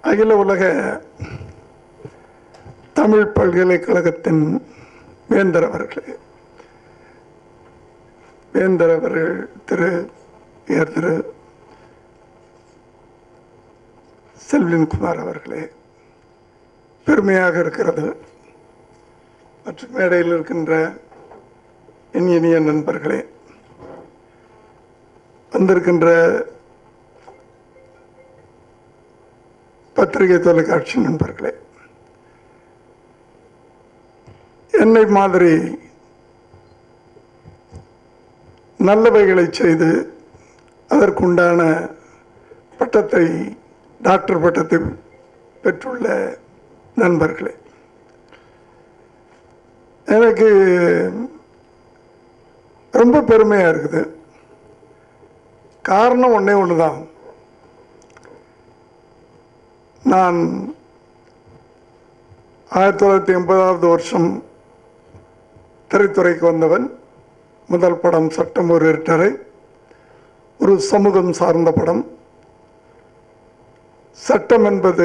அகில உலக தமிழ் பல்கலைக்கழகத்தின் வேந்தர் அவர்களே வேந்தர் அவர்கள் திரு உயர் திரு செல்வின்குமார் அவர்களே பெருமையாக இருக்கிறது மற்றும் மேடையில் இருக்கின்ற என் இனிய நண்பர்களே வந்திருக்கின்ற பத்திரிகை தொலைக்காட்சி நண்பர்களே என்னை மாதிரி நல்லவைகளை செய்து அதற்குண்டான பட்டத்தை டாக்டர் பட்டத்தை பெற்றுள்ள நண்பர்களே எனக்கு ரொம்ப பெருமையாக இருக்குது காரணம் ஒன்றே ஒன்று தான் நான் ஆயிரத்தி தொள்ளாயிரத்தி எண்பதாவது வருஷம் திரைத்துறைக்கு வந்தவன் முதல் படம் சட்டம் ஒரு இருட்டரை ஒரு சமூகம் சார்ந்த படம் சட்டம் என்பது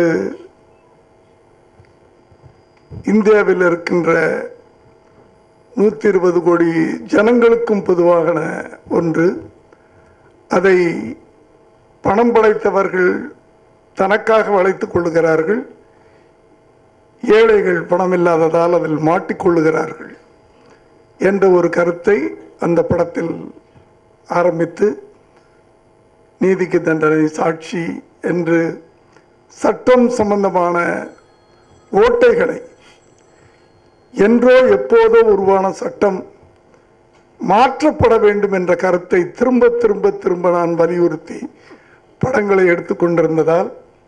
இந்தியாவில் இருக்கின்ற நூற்றி இருபது கோடி ஜனங்களுக்கும் பொதுவான ஒன்று அதை பணம் படைத்தவர்கள் தனக்காக வளைத்துக் கொள்ளுகிறார்கள் ஏழைகள் பணம் இல்லாததால் அதில் மாட்டிக்கொள்ளுகிறார்கள் என்ற ஒரு கருத்தை அந்த படத்தில் ஆரம்பித்து நீதிக்கு தண்டனை சாட்சி என்று சட்டம் சம்பந்தமான ஓட்டைகளை என்றோ எப்போதோ உருவான சட்டம் மாற்றப்பட வேண்டும் என்ற கருத்தை திரும்ப திரும்ப திரும்ப நான் வலியுறுத்தி படங்களை எடுத்துக்கொண்டிருந்ததால்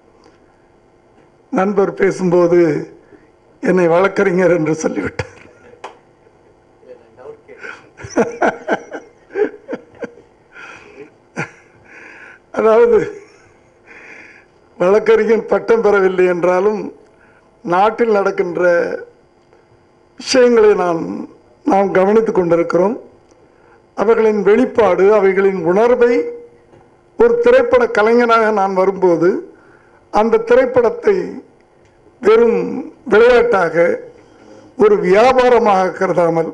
நண்பர் பேசும்போது என்னை வழக்கறிஞர் என்று சொல்லிவிட்டார் அதாவது வழக்கறிஞர் பட்டம் பெறவில்லை என்றாலும் நாட்டில் நடக்கின்ற விஷயங்களை நான் நாம் கவனித்துக் கொண்டிருக்கிறோம் அவர்களின் வெளிப்பாடு அவைகளின் உணர்வை ஒரு திரைப்பட கலைஞனாக நான் வரும்போது அந்த திரைப்படத்தை வெறும் விளையாட்டாக ஒரு வியாபாரமாக கருதாமல்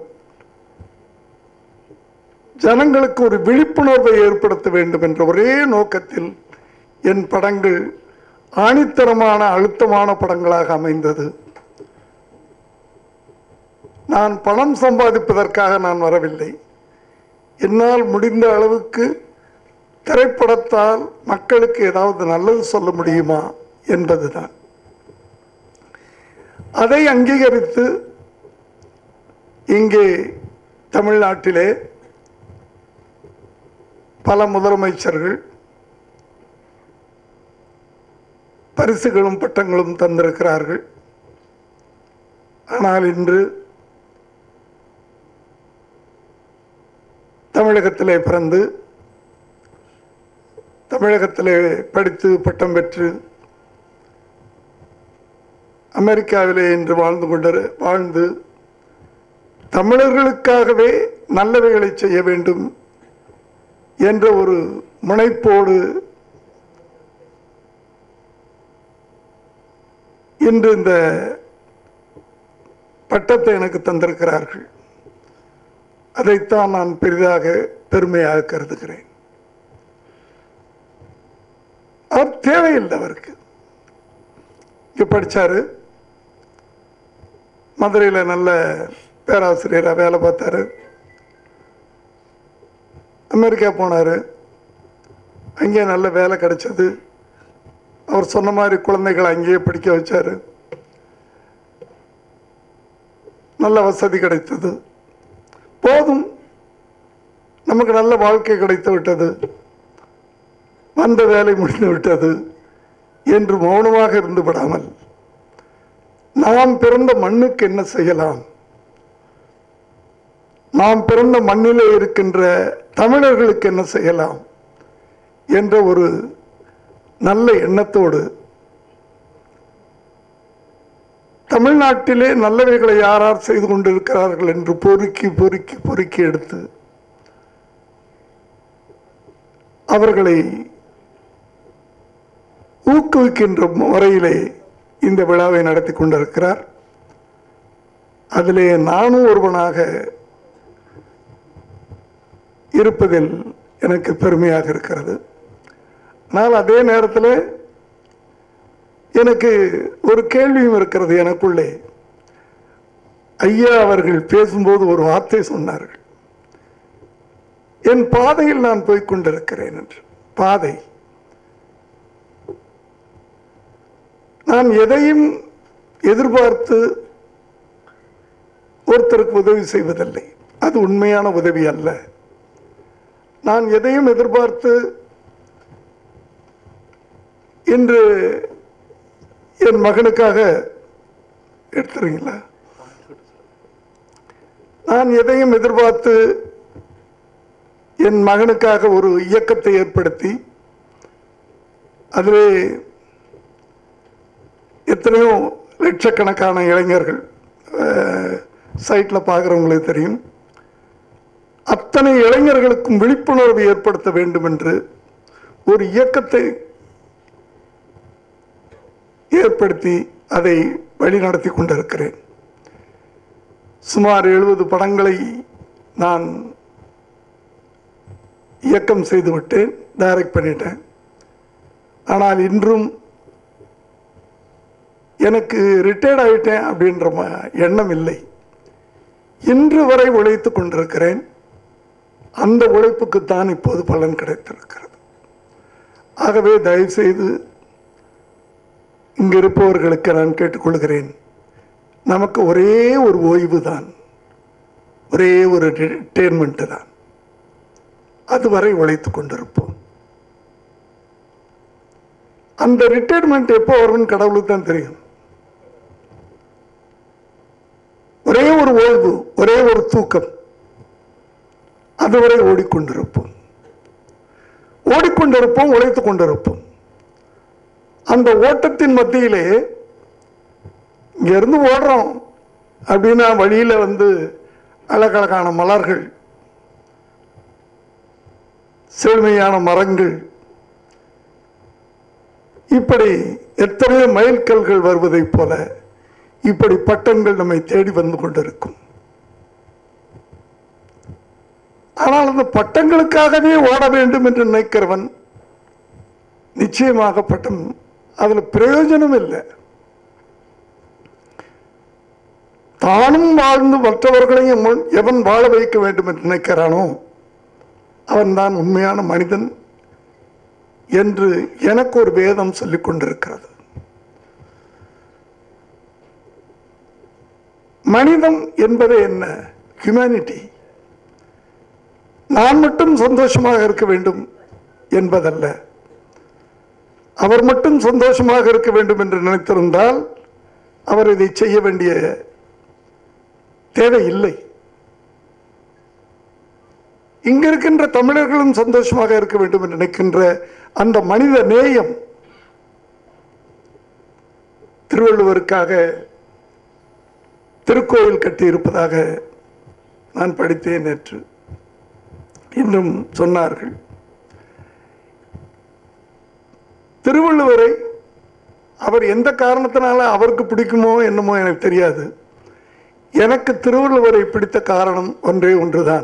ஜனங்களுக்கு ஒரு விழிப்புணர்வை ஏற்படுத்த வேண்டும் என்ற ஒரே நோக்கத்தில் என் படங்கள் ஆணித்தரமான அழுத்தமான படங்களாக அமைந்தது நான் பணம் சம்பாதிப்பதற்காக நான் வரவில்லை என்னால் முடிந்த அளவுக்கு திரைப்படத்தால் மக்களுக்கு ஏதாவது நல்லது சொல்ல முடியுமா என்பதுதான் அதை அங்கீகரித்து இங்கே தமிழ்நாட்டிலே பல முதலமைச்சர்கள் பரிசுகளும் பட்டங்களும் தந்திருக்கிறார்கள் ஆனால் இன்று தமிழகத்திலே பிறந்து தமிழகத்திலே படித்து பட்டம் பெற்று அமெரிக்காவிலே இன்று வாழ்ந்து கொண்டு வாழ்ந்து தமிழர்களுக்காகவே நல்லவைகளை செய்ய வேண்டும் என்ற ஒரு முனைப்போடு இன்று இந்த பட்டத்தை எனக்கு தந்திருக்கிறார்கள் அதைத்தான் நான் பெரிதாக பெருமையாக கருதுகிறேன் அவர் தேவையில்லை அவருக்கு இங்கே படித்தார் மதுரையில் நல்ல பேராசிரியராக வேலை பார்த்தாரு அமெரிக்கா போனார் அங்கே நல்ல வேலை கிடைச்சது அவர் சொன்ன மாதிரி குழந்தைகளை அங்கேயே படிக்க வச்சார் நல்ல வசதி கிடைத்தது போதும் நமக்கு நல்ல வாழ்க்கை கிடைத்து விட்டது வந்த வேலை முடிந்து விட்டது என்று மௌனமாக இருந்து விடாமல் நாம் பிறந்த மண்ணுக்கு என்ன செய்யலாம் நாம் பிறந்த மண்ணிலே இருக்கின்ற தமிழர்களுக்கு என்ன செய்யலாம் என்ற ஒரு நல்ல எண்ணத்தோடு தமிழ்நாட்டிலே நல்லவைகளை யார் யார் செய்து கொண்டிருக்கிறார்கள் என்று பொறுக்கி பொறுக்கி பொறுக்கி எடுத்து அவர்களை ஊக்குவிக்கின்ற முறையிலே இந்த விழாவை நடத்தி கொண்டிருக்கிறார் அதிலே நானும் ஒருவனாக இருப்பதில் எனக்கு பெருமையாக இருக்கிறது ஆனால் அதே நேரத்தில் எனக்கு ஒரு கேள்வியும் இருக்கிறது எனக்குள்ளே ஐயா அவர்கள் பேசும்போது ஒரு வார்த்தை சொன்னார்கள் என் பாதையில் நான் போய்க் கொண்டிருக்கிறேன் என்று பாதை நான் எதையும் எதிர்பார்த்து ஒருத்தருக்கு உதவி செய்வதில்லை அது உண்மையான உதவி அல்ல நான் எதையும் எதிர்பார்த்து இன்று என் மகனுக்காக எடுத்துறீங்களா நான் எதையும் எதிர்பார்த்து என் மகனுக்காக ஒரு இயக்கத்தை ஏற்படுத்தி அதிலே எத்தனையோ லட்சக்கணக்கான இளைஞர்கள் சைட்டில் பார்க்குறவங்களுக்கு தெரியும் அத்தனை இளைஞர்களுக்கும் விழிப்புணர்வு ஏற்படுத்த வேண்டும் என்று ஒரு இயக்கத்தை ஏற்படுத்தி அதை வழிநடத்தி கொண்டிருக்கிறேன் சுமார் எழுபது படங்களை நான் இயக்கம் செய்து விட்டேன் டைரக்ட் பண்ணிட்டேன் ஆனால் இன்றும் எனக்கு ரிட்டையர்ட் ஆகிட்டேன் அப்படின்ற ம- எண்ணம் இல்லை இன்று வரை உழைத்து கொண்டிருக்கிறேன் அந்த உழைப்புக்குத்தான் இப்போது பலன் கிடைத்திருக்கிறது ஆகவே தயவுசெய்து இங்கு இருப்பவர்களுக்கு நான் கேட்டுக்கொள்கிறேன் நமக்கு ஒரே ஒரு ஓய்வு தான் ஒரே ஒரு ரிட்டைர்மெண்ட்டு தான் அதுவரை உழைத்து கொண்டிருப்போம் அந்த ரிட்டையர்மெண்ட் எப்போ வரும்னு கடவுளுக்கு தான் தெரியும் ஒரே ஒரு ஓய்வு ஒரே ஒரு தூக்கம் அதுவரை ஓடிக்கொண்டிருப்போம் ஓடிக்கொண்டிருப்போம் உழைத்து கொண்டிருப்போம் அந்த ஓட்டத்தின் மத்தியிலே இங்கிருந்து ஓடுறோம் அப்படின்னா வழியில வந்து அழகழகான மலர்கள் செழுமையான மரங்கள் இப்படி எத்தனையோ மைல்கல்கள் வருவதைப் போல இப்படி பட்டங்கள் நம்மை தேடி வந்து கொண்டிருக்கும் ஆனால் அந்த பட்டங்களுக்காகவே ஓட வேண்டும் என்று நினைக்கிறவன் நிச்சயமாக பட்டம் அதில் பிரயோஜனம் இல்லை தானும் வாழ்ந்து மற்றவர்களையும் முன் எவன் வாழ வைக்க வேண்டும் என்று நினைக்கிறானோ அவன்தான் உண்மையான மனிதன் என்று எனக்கு ஒரு வேதம் சொல்லிக் கொண்டிருக்கிறது மனிதம் என்பது என்ன ஹியூமனிட்டி நான் மட்டும் சந்தோஷமாக இருக்க வேண்டும் என்பதல்ல அவர் மட்டும் சந்தோஷமாக இருக்க வேண்டும் என்று நினைத்திருந்தால் அவர் இதை செய்ய வேண்டிய தேவையில்லை இங்க இருக்கின்ற தமிழர்களும் சந்தோஷமாக இருக்க வேண்டும் என்று நினைக்கின்ற அந்த மனித நேயம் திருவள்ளுவருக்காக திருக்கோயில் கட்டியிருப்பதாக நான் படித்தேன் நேற்று இன்னும் சொன்னார்கள் திருவள்ளுவரை அவர் எந்த காரணத்தினால அவருக்கு பிடிக்குமோ என்னமோ எனக்கு தெரியாது எனக்கு திருவள்ளுவரை பிடித்த காரணம் ஒன்றே ஒன்றுதான்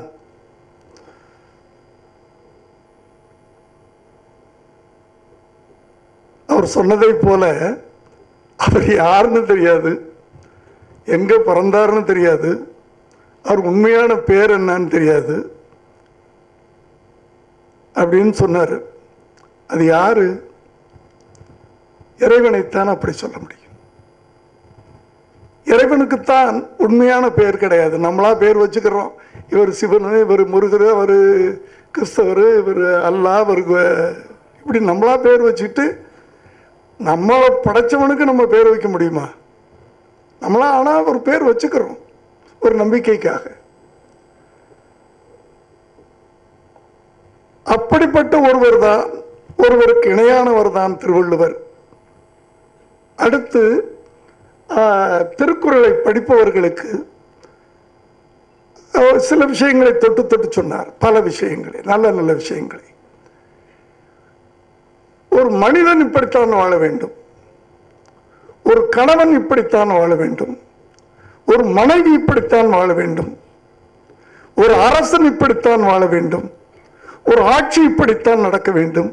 அவர் சொன்னதை போல அவர் யாருன்னு தெரியாது எங்க பிறந்தாருன்னு தெரியாது அவர் உண்மையான பேர் என்னன்னு தெரியாது அப்படின்னு சொன்னார் அது யாரு இறைவனைத்தான் அப்படி சொல்ல முடியும் இறைவனுக்குத்தான் உண்மையான பேர் கிடையாது நம்மளா பேர் வச்சுக்கிறோம் இவர் சிவன் இவர் முருகர் அவர் கிறிஸ்தவர் இவர் அல்லா இவர் இப்படி நம்மளா பேர் வச்சுக்கிட்டு நம்மளை படைச்சவனுக்கு நம்ம பேர் வைக்க முடியுமா நம்மளா ஆனால் ஒரு பேர் வச்சுக்கிறோம் ஒரு நம்பிக்கைக்காக அப்படிப்பட்ட ஒருவர் தான் ஒருவருக்கு இணையானவர் தான் திருவள்ளுவர் அடுத்து ஆஹ், திருக்குறளை படிப்பவர்களுக்கு அவர் சில விஷயங்களை தொட்டு தொட்டு சொன்னார் பல விஷயங்களை நல்ல நல்ல விஷயங்களை ஒரு மனிதன் இப்படித்தான் வாழ வேண்டும் ஒரு கணவன் இப்படித்தான் வாழ வேண்டும் ஒரு மனைவி இப்படித்தான் வாழ வேண்டும் ஒரு அரசன் இப்படித்தான் வாழ வேண்டும் ஒரு ஆட்சி இப்படித்தான் நடக்க வேண்டும்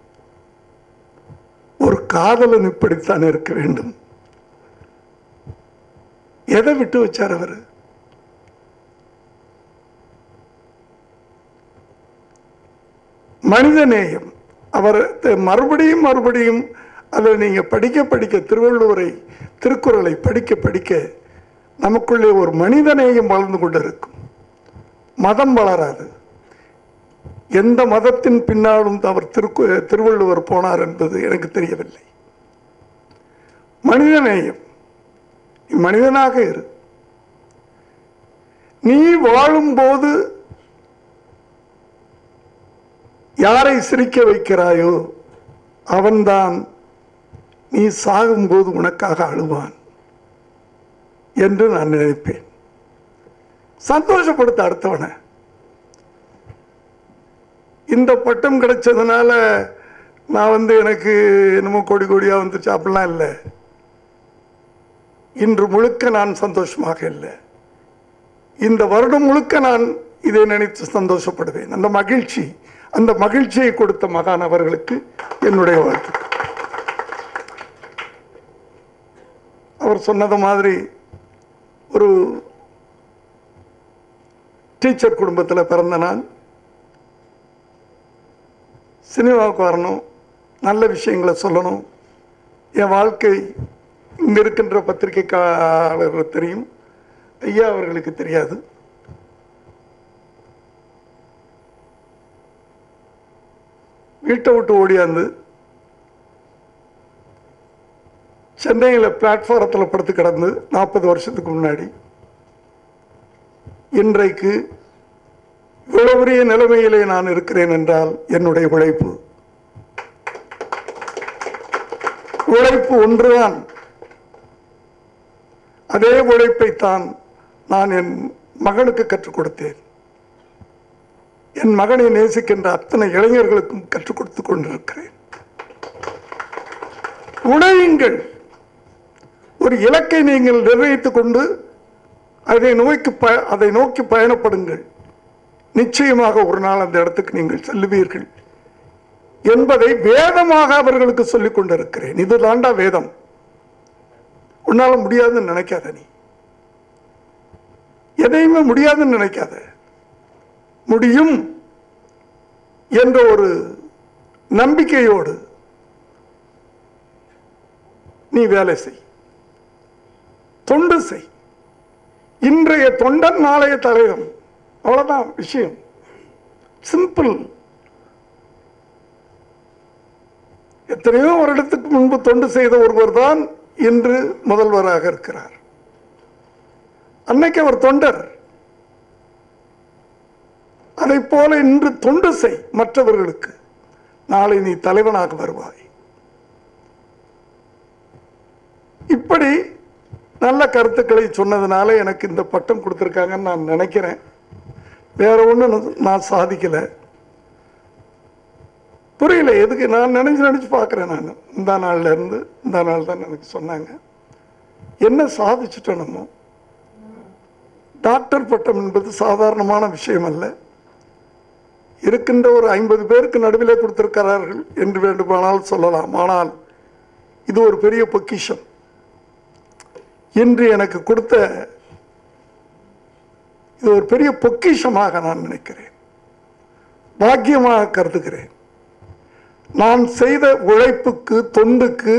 ஒரு காதலன் இப்படித்தான் இருக்க வேண்டும் எதை விட்டு வச்சார் அவர் மனிதநேயம் அவர் த- மறுபடியும் மறுபடியும் அதை நீங்க படிக்க படிக்க திருவள்ளுவரை திருக்குறளை படிக்க படிக்க நமக்குள்ளே ஒரு மனிதநேயம் வளர்ந்து கொண்டிருக்கும் மதம் வளராது எந்த மதத்தின் பின்னாலும் அவர் திருக்கு திருவள்ளுவர் போனார் என்பது எனக்கு தெரியவில்லை மனிதநேயம் நீ மனிதனாக இரு நீ வாழும்போது யாரை சிரிக்க வைக்கிறாயோ அவன்தான் நீ சாகும்போது உனக்காக அழுவான் என்று நான் நினைப்பேன் சந்தோஷப்படுத்த அடுத்தவனை இந்த பட்டம் கிடைச்சதுனால நான் வந்து எனக்கு என்னமோ கொடி கொடியா வந்துச்சு அப்படிலாம் இல்லை இன்று முழுக்க நான் சந்தோஷமாக இல்லை இந்த வருடம் முழுக்க நான் இதை நினைத்து சந்தோஷப்படுவேன் அந்த மகிழ்ச்சி அந்த மகிழ்ச்சியை கொடுத்த மகான் அவர்களுக்கு என்னுடைய வாழ்த்து அவர் சொன்னது மாதிரி ஒரு டீச்சர் குடும்பத்தில் பிறந்த நான் சினிமாவுக்கு வரணும் நல்ல விஷயங்களை சொல்லணும் என் வாழ்க்கை இங்கே இருக்கின்ற பத்திரிகைக்காரர்கள் தெரியும் ஐயா அவர்களுக்கு தெரியாது வீட்டை விட்டு ஓடியாந்து சென்னையில் பிளாட்ஃபாரத்தில் படுத்து கிடந்து நாற்பது வருஷத்துக்கு முன்னாடி இன்றைக்கு இவ்வளவு பெரிய நிலைமையிலே நான் இருக்கிறேன் என்றால் என்னுடைய உழைப்பு உழைப்பு ஒன்றுதான் அதே உழைப்பைத்தான் நான் என் மகனுக்கு கற்றுக் கொடுத்தேன் என் மகனை நேசிக்கின்ற அத்தனை இளைஞர்களுக்கும் கற்றுக் கொடுத்து கொண்டிருக்கிறேன் உழையுங்கள் ஒரு இலக்கை நீங்கள் நிர்ணயித்துக் கொண்டு அதை நோக்கி ப அதை நோக்கி பயணப்படுங்கள் நிச்சயமாக ஒரு நாள் அந்த இடத்துக்கு நீங்கள் செல்லுவீர்கள் என்பதை வேதமாக அவர்களுக்கு சொல்லிக் கொண்டிருக்கிறேன் இது தாண்டா வேதம் உன்னால முடியாதுன்னு நினைக்காத நீ எதையுமே முடியாதுன்னு நினைக்காத முடியும் என்ற ஒரு நம்பிக்கையோடு நீ வேலை செய் தொண்டு செய் இன்றைய தொண்டன் நாளைய தலைவன் அவ்வளவுதான் விஷயம் சிம்பிள் எத்தனையோ வருடத்துக்கு முன்பு தொண்டு செய்த ஒருவர் தான் இன்று முதல்வராக இருக்கிறார் அன்னைக்கு அவர் தொண்டர் அதை போல இன்று தொண்டு செய் மற்றவர்களுக்கு நாளை நீ தலைவனாக வருவாய் இப்படி நல்ல கருத்துக்களை சொன்னதுனால எனக்கு இந்த பட்டம் கொடுத்துருக்காங்கன்னு நான் நினைக்கிறேன் வேற ஒன்றும் நான் சாதிக்கல புரியல எதுக்கு நான் நினைச்சு நினைச்சு பார்க்குறேன் நான் இந்த நாள்ல இருந்து இந்த நாள் தான் எனக்கு சொன்னாங்க என்ன சாதிச்சுட்டோம் நம்ம டாக்டர் பட்டம் என்பது சாதாரணமான விஷயம் அல்ல இருக்கின்ற ஒரு ஐம்பது பேருக்கு நடுவிலே கொடுத்திருக்கிறார்கள் என்று வேண்டுமானால் சொல்லலாம் ஆனால் இது ஒரு பெரிய பொக்கிஷம் இன்று எனக்கு கொடுத்த இது ஒரு பெரிய பொக்கிஷமாக நான் நினைக்கிறேன் பாக்கியமாக கருதுகிறேன் நான் செய்த உழைப்புக்கு தொண்டுக்கு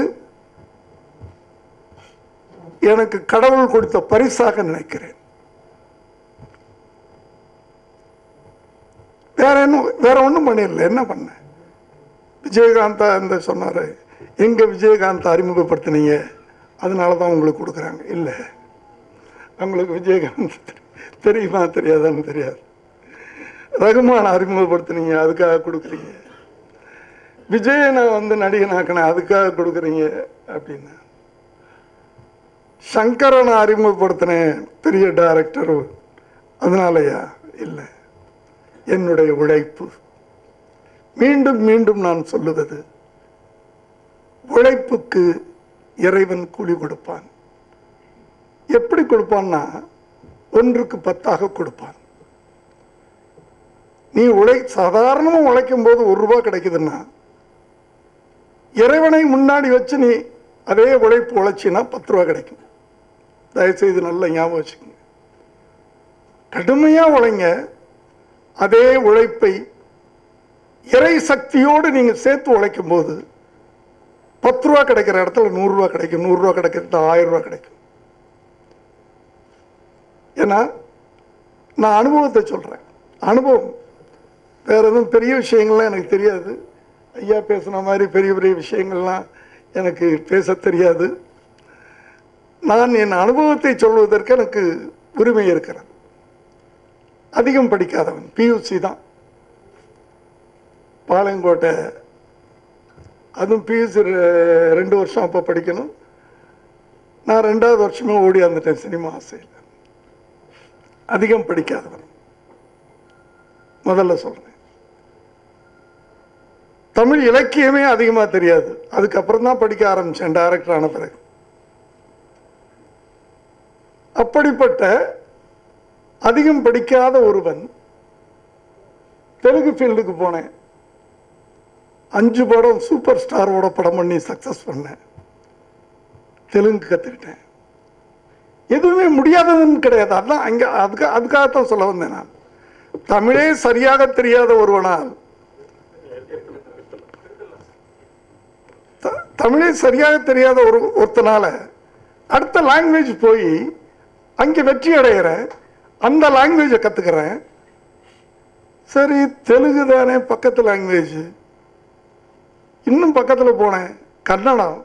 எனக்கு கடவுள் கொடுத்த பரிசாக நினைக்கிறேன் வேற என்ன வேற ஒன்றும் பண்ணிடல என்ன பண்ண விஜயகாந்தா அந்த சொன்னாரு எங்க விஜயகாந்த் அறிமுகப்படுத்தினீங்க அதனால தான் உங்களுக்கு கொடுக்குறாங்க இல்லை உங்களுக்கு விஜயகாந்த் தெரி- தெரியுமா தெரியாதான்னு தெரியாது ரகுமான் அறிமுகப்படுத்தினீங்க அதுக்காக கொடுக்குறீங்க விஜயனை வந்து நடிகனாக்கினேன் அதுக்காக கொடுக்குறீங்க அப்படின்னா சங்கரனை அறிமுகப்படுத்தினேன் பெரிய டைரக்டர் அதனாலயா இல்லை என்னுடைய உழைப்பு மீண்டும் மீண்டும் நான் சொல்லுவது உழைப்புக்கு இறைவன் கூலி கொடுப்பான் எப்படி கொடுப்பான்னா ஒன்றுக்கு பத்தாக கொடுப்பான் நீ உழை சாதாரணமாக உழைக்கும் போது ஒரு ரூபா கிடைக்குதுன்னா இறைவனை முன்னாடி வச்சு நீ அதே உழைப்பு உழைச்சின்னா பத்து ரூபா கிடைக்கும் தயவுசெய்து நல்லா ஞாபகம் வச்சுக்கோங்க கடுமையாக உழைங்க அதே உழைப்பை இறை சக்தியோடு நீங்கள் சேர்த்து உழைக்கும் போது பத்து ரூபா கிடைக்கிற இடத்துல நூறுரூவா கிடைக்கும் நூறுரூவா கிடைக்கிற இடத்துல ஆயிரம் ரூபா கிடைக்கும் ஏன்னா நான் அனுபவத்தை சொல்கிறேன் அனுபவம் வேற எதுவும் பெரிய விஷயங்கள்லாம் எனக்கு தெரியாது ஐயா பேசுன மாதிரி பெரிய பெரிய விஷயங்கள்லாம் எனக்கு பேச தெரியாது நான் என் அனுபவத்தை சொல்வதற்கு எனக்கு உரிமை இருக்கிறது அதிகம் படிக்காதவன் பியூசி தான் பாளையங்கோட்டை அதுவும் பியூசி ரெண்டு வருஷம் அப்போ படிக்கணும் நான் ரெண்டாவது வருஷமே ஓடி வந்துட்டேன் சினிமா ஆசையில் அதிகம் படிக்காதவன் முதல்ல சொல்றேன் தமிழ் இலக்கியமே அதிகமாக தெரியாது அதுக்கப்புறம் தான் படிக்க ஆரம்பித்தேன் டைரக்டர் ஆன பிறகு அப்படிப்பட்ட அதிகம் படிக்காத ஒருவன் தெலுங்கு ஃபீல்டுக்கு போனேன் அஞ்சு படம் சூப்பர் ஸ்டாரோட படம் பண்ணி சக்ஸஸ் பண்ணேன் தெலுங்கு கற்றுக்கிட்டேன் எதுவுமே முடியாததுன்னு கிடையாது அதான் அங்கே அதுக்கு அதுக்காகத்தான் சொல்ல வந்தேன் நான் தமிழே சரியாக தெரியாத ஒருவனால் த- தமிழே சரியாக தெரியாத ஒரு ஒருத்தனால அடுத்த லாங்குவேஜ் போய் அங்கே வெற்றி அடைகிறேன் அந்த லாங்குவேஜை கற்றுக்கிறேன் சரி தெலுங்கு தானே பக்கத்து லாங்குவேஜ் இன்னும் பக்கத்தில் போனேன் கன்னடம்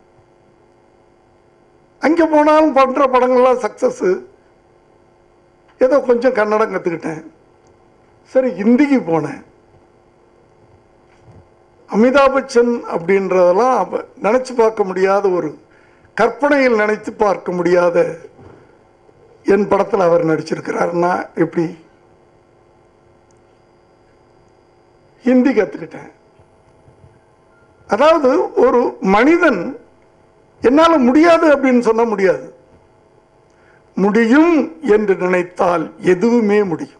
அங்கே போனாலும் பண்ணுற படங்கள்லாம் சக்ஸஸ்ஸு ஏதோ கொஞ்சம் கன்னடம் கற்றுக்கிட்டேன் சரி ஹிந்திக்கு போனேன் அமிதாப் பச்சன் அப்படின்றதெல்லாம் அப்ப நினைச்சு பார்க்க முடியாத ஒரு கற்பனையில் நினைத்து பார்க்க முடியாத என் படத்தில் அவர் நடிச்சிருக்கிறாருன்னா எப்படி ஹிந்தி கற்றுக்கிட்டேன் அதாவது ஒரு மனிதன் என்னால் முடியாது அப்படின்னு சொல்ல முடியாது முடியும் என்று நினைத்தால் எதுவுமே முடியும்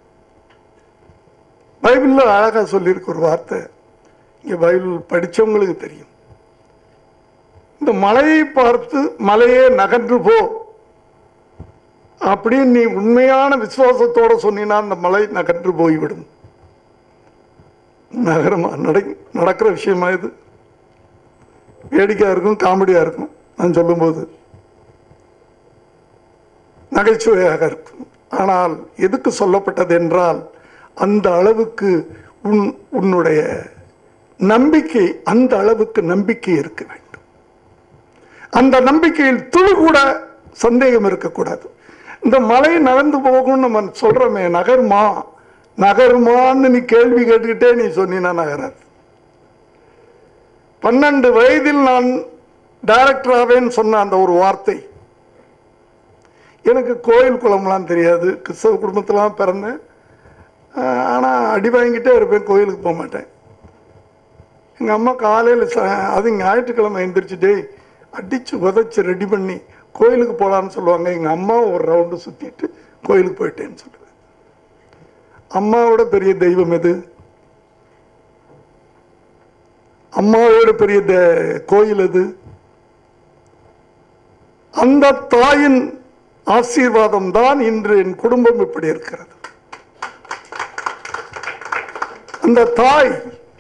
பைபிளில் அழகாக சொல்லியிருக்கு ஒரு வார்த்தை இங்கே பைபிள் படித்தவங்களுக்கு தெரியும் இந்த மலையை பார்த்து மலையே நகன்று போ அப்படின்னு நீ உண்மையான விசுவாசத்தோட சொன்னீன்னா அந்த மலை நகன்று போய்விடும் நகரமா நடை நடக்கிற விஷயமா இது வேடிக்கையாக இருக்கும் காமெடியாக இருக்கும் நான் சொல்லும்போது நகைச்சுவையாக இருக்கும் ஆனால் எதுக்கு சொல்லப்பட்டது என்றால் அந்த அளவுக்கு உன் உன்னுடைய நம்பிக்கை அந்த அளவுக்கு நம்பிக்கை இருக்க வேண்டும் அந்த நம்பிக்கையில் துளி கூட சந்தேகம் இருக்கக்கூடாது இந்த மலை நகர்ந்து போகும்னு நம்ம சொல்றோமே நகருமா நகருமான்னு நீ கேள்வி கேட்டுக்கிட்டே நீ சொன்னீன்னா நகராது பன்னெண்டு வயதில் நான் டைரக்டர் ஆவேன்னு சொன்ன அந்த ஒரு வார்த்தை எனக்கு கோயில் குளம்லாம் தெரியாது கிறிஸ்தவ குடும்பத்திலாம் பிறந்தேன் ஆனால் அடி வாங்கிட்டே இருப்பேன் கோயிலுக்கு போக மாட்டேன் எங்கள் அம்மா காலையில் ச அது ஞாயிற்றுக்கிழமை எந்திரிச்சுட்டு அடித்து உதச்சி ரெடி பண்ணி கோயிலுக்கு போகலான்னு சொல்லுவாங்க எங்கள் அம்மா ஒரு ரவுண்டு சுற்றிட்டு கோயிலுக்கு போயிட்டேன்னு சொல்லுவேன் அம்மாவோட பெரிய தெய்வம் எது அம்மாவோட பெரிய தெ- கோயில் எது அந்த தாயின் ஆசீர்வாதம் தான் இன்று என் குடும்பம் இப்படி இருக்கிறது அந்த தாய்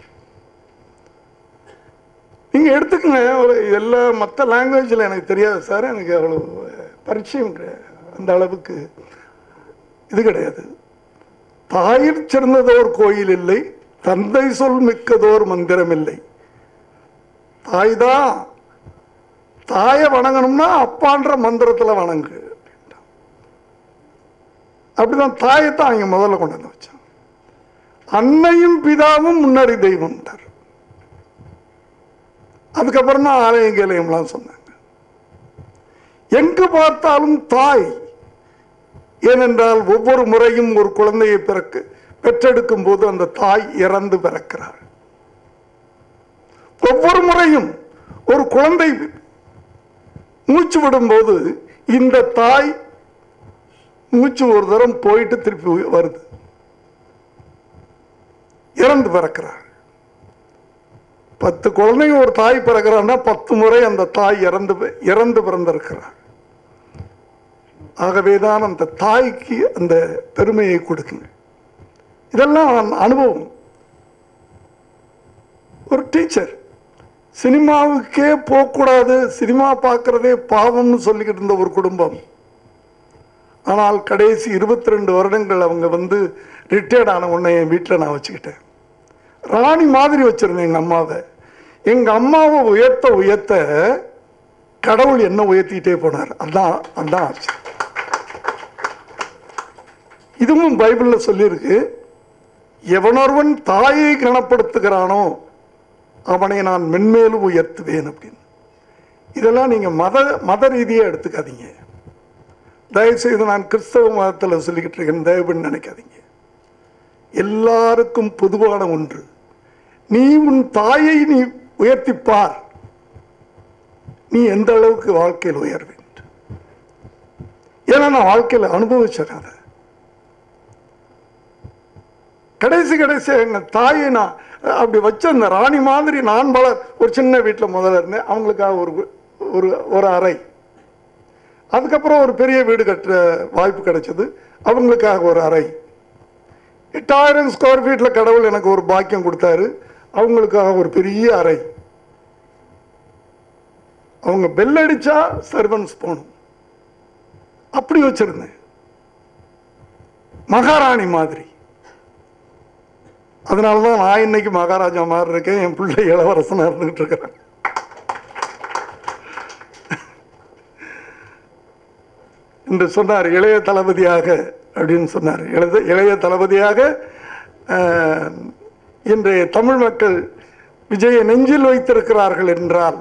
நீங்க எடுத்துக்கங்க ஒரு எல்லா மற்ற லாங்குவேஜில் எனக்கு தெரியாது சார் எனக்கு அவ்வளோ பரிச்சயம் கிடையாது அந்த அளவுக்கு இது கிடையாது தாயிற் சிறந்ததோர் கோயில் இல்லை தந்தை சொல் மிக்கதோர் மந்திரம் இல்லை தாய் தான் தாயை வணங்கணும்னா அப்பான்ற மந்திரத்தில் வணங்கு அப்படின்ட்டான். அப்படிதான் தாயை தான் அங்கே முதல்ல கொண்டு வந்து வச்சான் அன்னையும் பிதாவும் முன்னறி தெய்வம்ட்டார் அதுக்கப்புறம் தான் ஆலயம் கேலயம்லாம் சொன்னாங்க எங்கு பார்த்தாலும் தாய் ஏனென்றால் ஒவ்வொரு முறையும் ஒரு குழந்தையை பிறக்க பெற்றெடுக்கும் போது அந்த தாய் இறந்து பிறக்கிறாள் ஒவ்வொரு முறையும் ஒரு குழந்தை மூச்சு விடும்போது இந்த தாய் மூச்சு ஒரு தரம் போயிட்டு திருப்பி வருது இறந்து பிறக்கிறார் பத்து குழந்தைங்க ஒரு தாய் பிறக்கிறான்னா பத்து முறை அந்த தாய் இறந்து இறந்து பிறந்திருக்கிறார் ஆகவேதான் அந்த தாய்க்கு அந்த பெருமையை கொடுக்குங்க இதெல்லாம் அனுபவம் ஒரு டீச்சர் சினிமாவுக்கே போகக்கூடாது சினிமா பார்க்கறதே பாவம்னு சொல்லிக்கிட்டு இருந்த ஒரு குடும்பம் ஆனால் கடைசி இருபத்தி ரெண்டு வருடங்கள் அவங்க வந்து ரிட்டையர்ட் ஆன உடனே என் வீட்டில் நான் வச்சுக்கிட்டேன் ராணி மாதிரி வச்சிருந்தேன் எங்கள் அம்மாவை எங்கள் அம்மாவை உயர்த்த உயர்த்த கடவுள் என்ன உயர்த்திக்கிட்டே போனார் அதான் அதான் ஆச்சு இதுவும் பைபிளில் சொல்லியிருக்கு எவனொருவன் தாயை கனப்படுத்துகிறானோ அவனை நான் மென்மேலும் உயர்த்துவேன் அப்படின்னு இதெல்லாம் நீங்கள் மத மத ரீதியாக எடுத்துக்காதீங்க தயவுசெய்து நான் கிறிஸ்தவ மதத்தில் சொல்லிக்கிட்டு இருக்கேன் தயவுன்னு நினைக்காதீங்க எல்லாருக்கும் பொதுவான ஒன்று நீ உன் தாயை நீ உயர்த்திப்பார் நீ எந்த அளவுக்கு வாழ்க்கையில் உயர்வேன் ஏன்னா நான் வாழ்க்கையில் அனுபவிச்சேன் அதை கடைசி கடைசி எங்கள் தாயை நான் அப்படி வச்ச அந்த ராணி மாதிரி நான் பல ஒரு சின்ன வீட்டில் முதல்ல இருந்தேன் அவங்களுக்காக ஒரு ஒரு ஒரு அறை அதுக்கப்புறம் ஒரு பெரிய வீடு கட்டுற வாய்ப்பு கிடைச்சது அவங்களுக்காக ஒரு அறை எட்டாயிரம் ஸ்கொயர் ஃபீட்டில் கடவுள் எனக்கு ஒரு பாக்கியம் கொடுத்தாரு அவங்களுக்காக ஒரு பெரிய அறை அவங்க பெல் அடிச்சா சர்வன்ஸ் போகணும் அப்படி வச்சிருந்தேன் மகாராணி மாதிரி அதனால தான் நான் இன்னைக்கு மகாராஜா மாதிரி இருக்கேன் என் பிள்ளை இளவரசனாக இருந்துகிட்டு இருக்கிறேன் என்று சொன்னார் இளைய தளபதியாக அப்படின்னு சொன்னார் இளைய இளைய தளபதியாக அஹ், இன்றைய தமிழ் மக்கள் விஜயை நெஞ்சில் வைத்திருக்கிறார்கள் என்றால்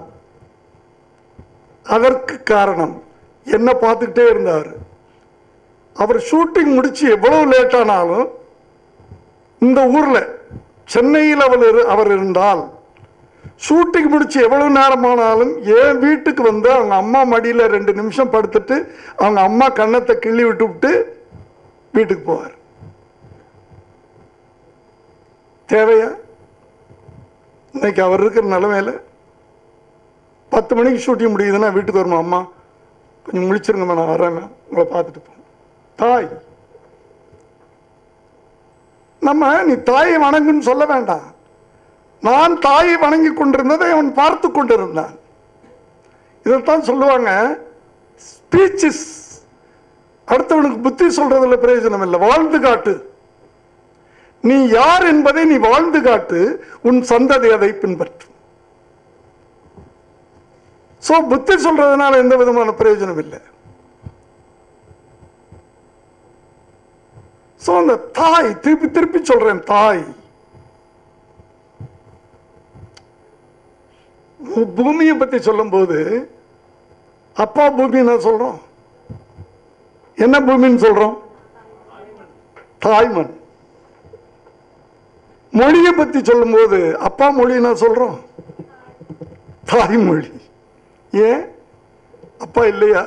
அதற்கு காரணம் என்ன பார்த்துக்கிட்டே இருந்தார் அவர் ஷூட்டிங் முடிச்சு எவ்வளவு லேட் ஆனாலும் இந்த ஊர்ல சென்னையில் அவர் இரு- அவர் இருந்தால் ஷூட்டிங் முடிச்சு எவ்வளவு நேரமானாலும் என் வீட்டுக்கு வந்து அவங்க அம்மா மடியில் ரெண்டு நிமிஷம் படுத்துட்டு அவங்க அம்மா கன்னத்தை கிள்ளி விட்டு விட்டு வீட்டுக்கு போவார் தேவையா இன்னைக்கு அவர் இருக்கிற நிலைமையில பத்து மணிக்கு ஷூட்டிங் முடியுதுன்னா வீட்டுக்கு வருமா அம்மா கொஞ்சம் முடிச்சிருங்கம்மா நான் வரேன் உங்களை பார்த்துட்டு போகணும் தாய் நம்ம நீ தாயை வணங்குன்னு சொல்ல வேண்டாம் நான் தாயை வணங்கி கொண்டிருந்ததை அவன் பார்த்து கொண்டிருந்தான் இதைத்தான் சொல்லுவாங்க ஸ்பீச்சஸ் அடுத்தவனுக்கு புத்தி சொல்றதுல பிரயோஜனம் இல்லை வாழ்ந்து காட்டு நீ யார் என்பதை நீ வாழ்ந்து காட்டு உன் சந்ததி அதை பின்பற்றும் சோ புத்தி சொல்றதுனால எந்த விதமான பிரயோஜனம் இல்லை சோ அந்த தாய் திருப்பி திருப்பி சொல்றேன் தாய் பூ- பூமியை பத்தி சொல்லும்போது அப்பா பூமின்னு சொல்றோம் என்ன பூமின்னு சொல்றோம் தாய்மண் மொழியை பத்தி சொல்லும்போது அப்பா மொழின்னா சொல்றோம் தாய்மொழி ஏன் அப்பா இல்லையா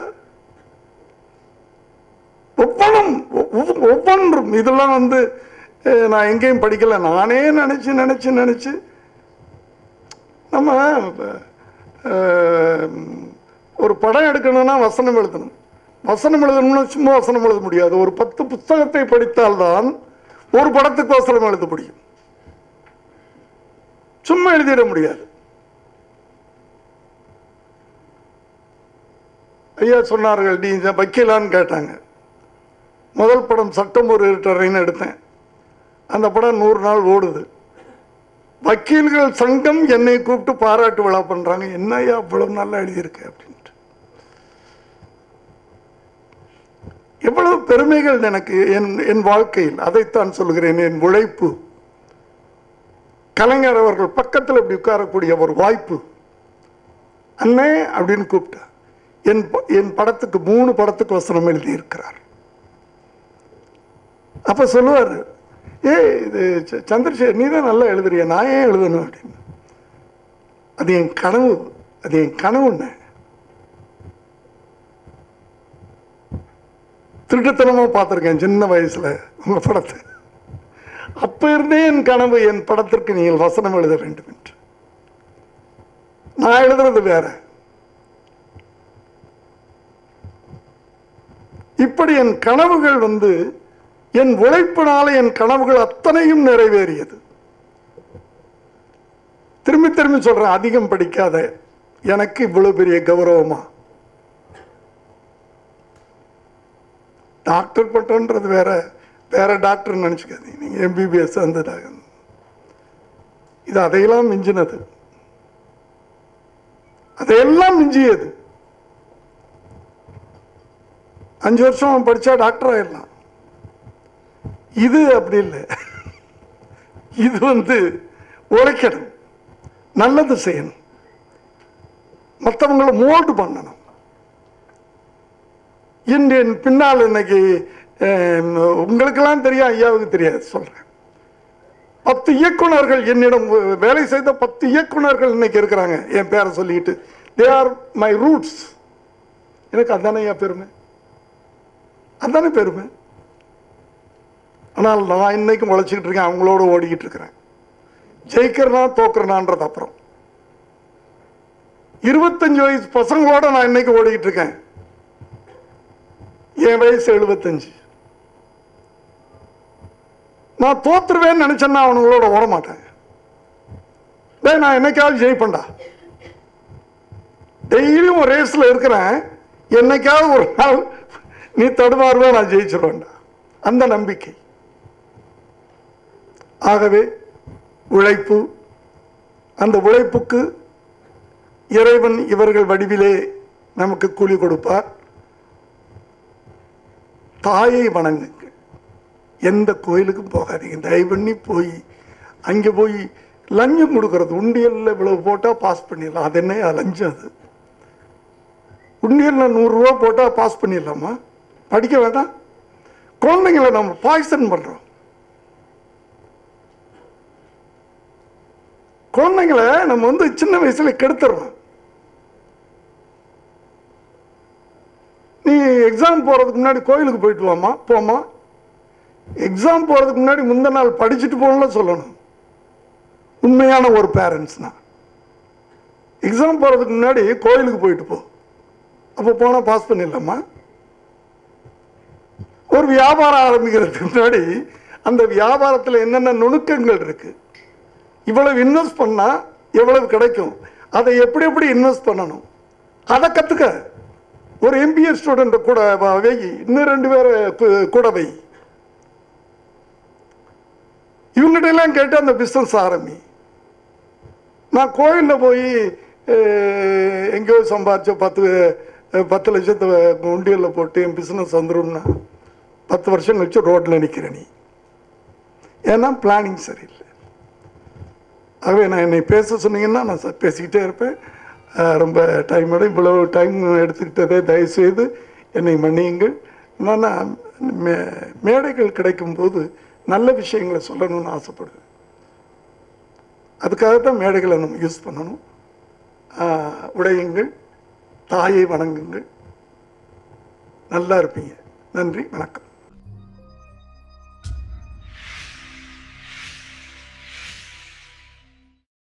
ஒவ்வொன்றும் ஒ- ஒவ்- ஒவ்வொன்றும் இதெல்லாம் வந்து அஹ், நான் எங்கேயும் படிக்கல நானே நினைச்சு நினைச்சு நினைச்சு நம்ம அஹ், ஒரு படம் எடுக்கணும்னா வசனம் எழுதணும் வசனம் எழுதணும்னா சும்மா வசனம் எழுத முடியாது ஒரு பத்து புத்தகத்தை படித்தால்தான் ஒரு படத்துக்கு வசனம் எழுத முடியும் சும்மா எழுதிட முடியாது ஐயா சொன்னார்கள் நீ இதை வைக்கலான்னு கேட்டாங்க முதல் படம் சட்டம் ஒரு இருட்டறைன்னு எடுத்தேன் அந்த படம் நூறு நாள் ஓடுது வக்கீல்கள் சங்கம் என்னை கூப்பிட்டு பாராட்டு விழா பண்றாங்க என்னய்யா அவ்வளவு நல்லா எழுதியிருக்கு அப்படின்ட்டு எவ்வளவு பெருமைகள் எனக்கு என் என் வாழ்க்கையில் அதைத்தான் சொல்கிறேன் என் உழைப்பு கலைஞர் அவர்கள் பக்கத்தில் இப்படி உட்காரக்கூடிய ஒரு வாய்ப்பு அண்ணே அப்படின்னு கூப்பிட்டா என் ப- என் படத்துக்கு மூணு படத்துக்கு வசனம் எழுதியிருக்கிறார் அப்ப சொல்லுவார் ஏ இது ச- சந்திரசேகர் நீ தான் நல்லா எழுதுறிய நான் ஏன் எழுதணும் அப்படின்னு அது என் கனவு அது என் கனவுன்னு திருட்டுத்தனமாக பார்த்துருக்கேன் சின்ன வயசில் உங்கள் படத்தை அப்போ இருந்தே என் கனவு என் படத்திற்கு நீங்கள் வசனம் எழுத வேண்டும் என்று நான் எழுதுறது வேற இப்படி என் கனவுகள் வந்து என் உழைப்பினால என் கனவுகள் அத்தனையும் நிறைவேறியது திரும்பி திரும்பி சொல்றேன் அதிகம் படிக்காத எனக்கு இவ்வளவு பெரிய கௌரவமா டாக்டர் பட்டம்ன்றது வேற வேற டாக்டர் நினச்சிக்காதீங்க நீங்கள் எம்பிபிஎஸ் அந்த டாக்டர் இது அதையெல்லாம் மிஞ்சினது அதையெல்லாம் மிஞ்சியது அஞ்சு வருஷம் படித்தா டாக்டர் ஆயிடலாம் இது அப்படி இல்லை இது வந்து உழைக்கணும் நல்லது செய்யணும் மற்றவங்களை மோல்டு பண்ணணும் இன்று என் பின்னால் இன்னைக்கு அஹ், உங்களுக்கெல்லாம் தெரியும் ஐயாவுக்கு தெரியாது சொல்கிறேன் பத்து இயக்குனர்கள் என்னிடம் வேலை செய்த பத்து இயக்குனர்கள் இன்னைக்கு இருக்கிறாங்க என் பேரை சொல்லிட்டு தே ஆர் மை ரூட்ஸ் எனக்கு அதானே ஐயா பெருமை அதானே பெருமை ஆனால் நான் இன்னைக்கும் உழைச்சிக்கிட்டு இருக்கேன் அவங்களோட ஓடிக்கிட்டு இருக்கிறேன் ஜெயிக்கிறனா தோக்குறனான்றது அப்புறம் இருபத்தஞ்சு வயசு பசங்களோட நான் இன்னைக்கு ஓடிக்கிட்டு இருக்கேன் என் வயசு எழுபத்தஞ்சு நான் தோத்துருவேன்னு நினைச்சேன்னா அவனுங்களோட ஓட மாட்டேன் டேய் நான் என்னைக்காவது ஜெயிப்பேன்டா டெய்லியும் ஒரு ரேஸில் இருக்கிறேன் என்னைக்காவது ஒரு நாள் நீ தடுமாறுவே நான் ஜெயிச்சிருவேன்டா அந்த நம்பிக்கை ஆகவே உழைப்பு அந்த உழைப்புக்கு இறைவன் இவர்கள் வடிவிலே நமக்கு கூலி கொடுப்பார் தாயை வணங்குங்க எந்த கோயிலுக்கும் போகாதீங்க தயவு பண்ணி போய் அங்கே போய் லஞ்சம் கொடுக்கறது உண்டியலில் இவ்வளவு போட்டால் பாஸ் பண்ணிடலாம் அது என்ன லஞ்சம் அது உண்டியலில் நூறுரூவா போட்டால் பாஸ் பண்ணிடலாமா படிக்க வேண்டாம் குழந்தைங்களை நம்ம பாய்சன் பண்ணுறோம் குழந்தைங்களை நம்ம வந்து சின்ன வயசுல கெடுத்துடுறோம் நீ எக்ஸாம் போகிறதுக்கு முன்னாடி கோயிலுக்கு போயிட்டு வாமா போமா எக்ஸாம் போகிறதுக்கு முன்னாடி முந்தின நாள் படிச்சுட்டு போகணும்ல சொல்லணும் உண்மையான ஒரு பேரண்ட்ஸ்னா எக்ஸாம் போகிறதுக்கு முன்னாடி கோயிலுக்கு போயிட்டு போ அப்போ போனால் பாஸ் பண்ணிடலாமா ஒரு வியாபாரம் ஆரம்பிக்கிறதுக்கு முன்னாடி அந்த வியாபாரத்தில் என்னென்ன நுணுக்கங்கள் இருக்கு இவ்வளவு இன்வெஸ்ட் பண்ணால் எவ்வளவு கிடைக்கும் அதை எப்படி எப்படி இன்வெஸ்ட் பண்ணணும் அதை கற்றுக்க ஒரு எம்பிஏ ஸ்டூடெண்ட் கூட வ- வை இன்னும் ரெண்டு பேரை கு- கூட வை இவங்ககிட்ட எல்லாம் கேட்டு அந்த பிஸ்னஸ் ஆரம்பி நான் கோயிலில் போய் அஹ், எங்கேயோ சம்பாதிச்ச பத்து அஹ், பத்து லட்சத்தை உண்டியலில் போட்டு என் பிஸ்னஸ் வந்துடும்னா பத்து வருஷம் கழிச்சு ரோட்டில் நிற்கிற நீ ஏன்னா பிளானிங் சரியில்லை ஆகவே நான் என்னை பேச சொன்னீங்கன்னா நான் ச- பேசிக்கிட்டே இருப்பேன் அஹ், ரொம்ப டைம் எடு இவ்வளவு டைம் எடுத்துக்கிட்டதே தயவுசெய்து என்னை மன்னியுங்கள் நான் மே மேடைகள் கிடைக்கும்போது நல்ல விஷயங்களை சொல்லணும்னு ஆசைப்படுவேன் அதுக்காக தான் மேடைகளை நம்ம யூஸ் பண்ணணும் ஆஹ், உடையுங்கள் தாயை வணங்குங்கள் நல்லா இருப்பீங்க நன்றி வணக்கம்